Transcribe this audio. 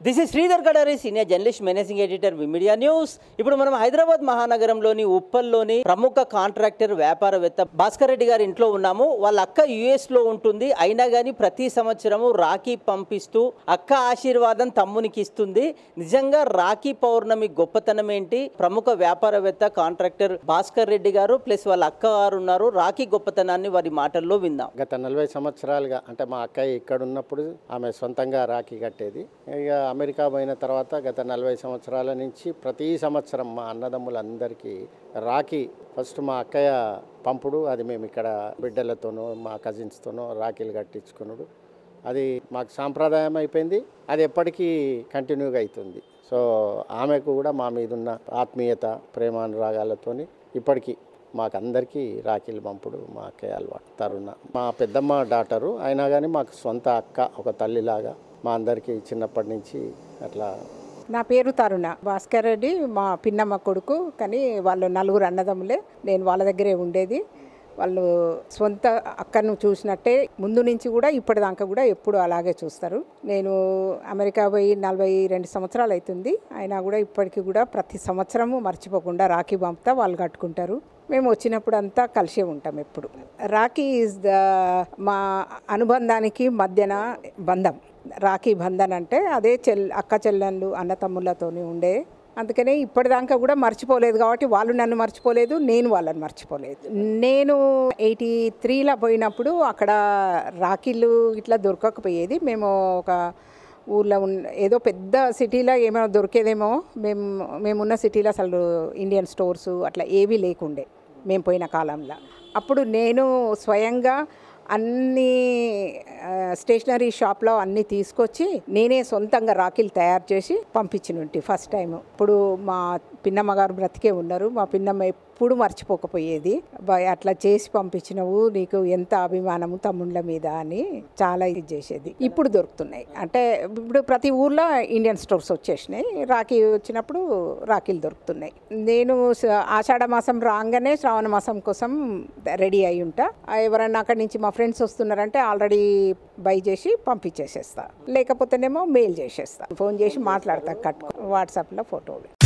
this is Sridhar Kadari senior journalist managing editor media news ఇప్పుడు మనం హైదరాబాద్ మహానగరంలోని ఉప్పల్లోని ప్రముఖ కాంట్రాక్టర్ వ్యాపారవేత్త భాస్కర్ రెడ్డి గారి ఇంట్లో ఉన్నాము వాళ్ళ అక్క యుఎస్ లో ఉంటుంది అయినా కానీ ప్రతి సంవత్సరము రాఖీ పంపిస్తూ అక్క ఆశీర్వాదం తమ్మునికి ఇస్తుంది నిజంగా రాఖీ పౌర్ణమి గొప్పతనం ఏంటి ప్రముఖ వ్యాపారవేత్త కాంట్రాక్టర్ భాస్కర్ రెడ్డి గారు ప్లస్ వాళ్ళ అక్క గారు ఉన్నారు రాఖీ గొప్పతనాన్ని వారి మాటల్లో విందాం గత నలభై సంవత్సరాలుగా అంటే మా అక్కయ్య ఇక్కడ ఉన్నప్పుడు ఆమె సొంతంగా రాఖీ కట్టేది ఇక అమెరికా పోయిన తర్వాత గత నలభై సంవత్సరాల నుంచి ప్రతి సంవత్సరం మా అన్నదమ్ములందరికీ రాఖీ ఫస్ట్ మా అక్కయ్య పంపుడు అది మేము ఇక్కడ బిడ్డలతోనూ మా కజిన్స్తోనూ రాఖీలు కట్టించుకున్నాడు అది మాకు సాంప్రదాయం అయిపోయింది అది ఎప్పటికీ కంటిన్యూగా అవుతుంది సో ఆమెకు కూడా మా మీద ఉన్న ఆత్మీయత ప్రేమానురాగాలతోని ఇప్పటికీ మాకందరికీ రాఖీలు పంపుడు మా అక్కయ్య అలవాటు తరుణ మా పెద్దమ్మ డాటరు అయినా కానీ మాకు సొంత అక్క ఒక తల్లిలాగా మా అందరికీ చిన్నప్పటి నుంచి అట్లా నా పేరు తరుణ భాస్కర్ రెడ్డి మా పిన్నమ్మ కొడుకు కానీ వాళ్ళు నలుగురు అన్నదమ్ములే నేను వాళ్ళ దగ్గరే ఉండేది వాళ్ళు సొంత అక్కను చూసినట్టే ముందు నుంచి కూడా ఇప్పటిదాకా కూడా ఎప్పుడు అలాగే చూస్తారు నేను అమెరికా పోయి నలభై రెండు సంవత్సరాలు అవుతుంది అయినా కూడా ఇప్పటికీ కూడా ప్రతి సంవత్సరము మర్చిపోకుండా రాఖీ పంపుతా వాళ్ళు కట్టుకుంటారు మేము వచ్చినప్పుడు అంతా కలిసే ఉంటాం ఎప్పుడు రాఖీ ఈజ్ ద మా అనుబంధానికి మధ్యన బంధం రాఖీ బంధన్ అంటే అదే చెల్ అక్క చెల్లెళ్ళు అన్నతమ్ముళ్ళతోని ఉండే అందుకనే ఇప్పటిదాకా కూడా మర్చిపోలేదు కాబట్టి వాళ్ళు నన్ను మర్చిపోలేదు నేను వాళ్ళని మర్చిపోలేదు నేను ఎయిటీ త్రీలో పోయినప్పుడు అక్కడ రాఖీలు ఇట్లా దొరకకపోయేది మేము ఒక ఊర్లో ఉన్న ఏదో పెద్ద సిటీలో ఏమైనా దొరికేదేమో మేము మేమున్న సిటీలో అసలు ఇండియన్ స్టోర్స్ అట్లా ఏవీ లేకుండే మేము పోయిన కాలంలో అప్పుడు నేను స్వయంగా అన్ని స్టేషనరీ షాప్లో అన్నీ తీసుకొచ్చి నేనే సొంతంగా రాఖీలు తయారు చేసి పంపించినుంటి ఫస్ట్ టైం ఇప్పుడు మా పిన్నమ్మ గారు బ్రతికే ఉన్నారు మా పిన్నమ్మ ఎప్పుడు మర్చిపోకపోయేది "బా, అట్లా చేసి పంపించినవు నీకు ఎంత అభిమానము తమ్ముళ్ళ మీద అని చాలా ఇది చేసేది ఇప్పుడు దొరుకుతున్నాయి అంటే ఇప్పుడు ప్రతి ఊర్లో ఇండియన్ స్టోర్స్ వచ్చేసినాయి రాఖీ వచ్చినప్పుడు రాఖీలు దొరుకుతున్నాయి నేను స- ఆషాఢ మాసం రాగానే శ్రావణ మాసం కోసం రెడీ అయి ఉంటా ఆ ఎవరైనా అక్కడి నుంచి మా ఫ్రెండ్స్ వస్తున్నారంటే ఆల్రెడీ బై చేసి పంపించేసేస్తా లేకపోతేనేమో మెయిల్ చేసేస్తా ఫోన్ చేసి మాట్లాడతా కట్టుకో వాట్సాప్లో ఫోటోలు